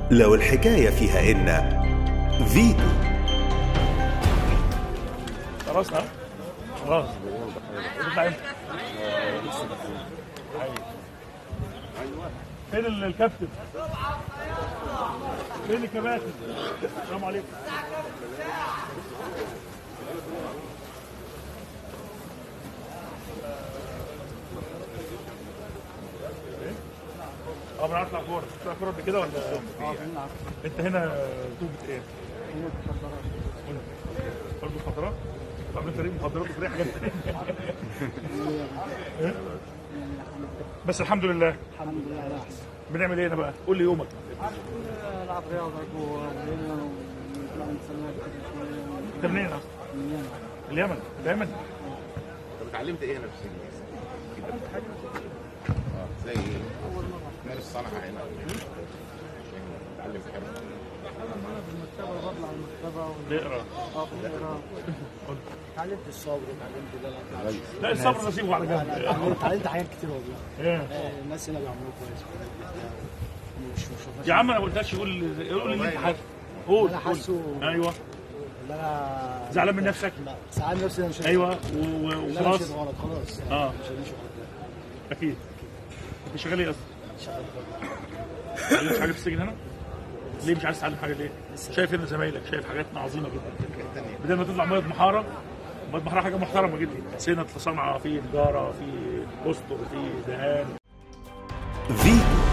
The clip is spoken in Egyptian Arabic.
لو الحكاية فيها إن فيتو خلاص ها خلاص تطلع امتى؟ فين ال- الكابتن؟ فين الكباتن؟ السلام عليكم اه انا هطلع كوره تطلع كوره قبل كده ولا اه انت هنا توبة ايه؟ برضه مخدرات؟ طب انت ليه مخدرات وفي حاجات تانية؟ إيه؟ بس الحمد لله الحمد لله على احسن بنعمل ايه هنا بقى؟ قول لي يومك العب رياضه وليلنا ونطلع نتسلى كده شويه انت منين اصلا؟ من اليمن اليمن طب اتعلمت ايه هنا في السجن؟ كده اه زي ايه؟ اول مره مارس صنعه هنا اتعلم حرفه انا في المكتبه بطلع المكتبه نقرا اه بقرا اتعلمت الصبر اتعلمت ده لا لا الصبر نصيبه على جنب اتعلمت اتعلمت حاجات كتير والله إيه؟ آه، الناس هنا بيعملوه كويس مش مش يا عم انا ما قلتلكش قول قول اللي انت حاسه قول أنا قول. حاسه- ايوه اللي انا زعلان من نفسك لا ساعات نفسي انا مش ايوه و- و- لا انا مشيت وخلاص غلط خلاص آه. مش هنمشي غلط اكيد انت شغال ايه اصلا؟ شغال ما حاجه في السجن هنا؟ ليه مش عايز تتعلم حاجه ليه؟ شايف هنا زمايلك شايف حاجاتنا عظيمه جدا بدل ما تطلع ميه محاره ميه محاره حاجه محترمه جدا سنه صنعه في نجاره في بوستر في دهان فيتو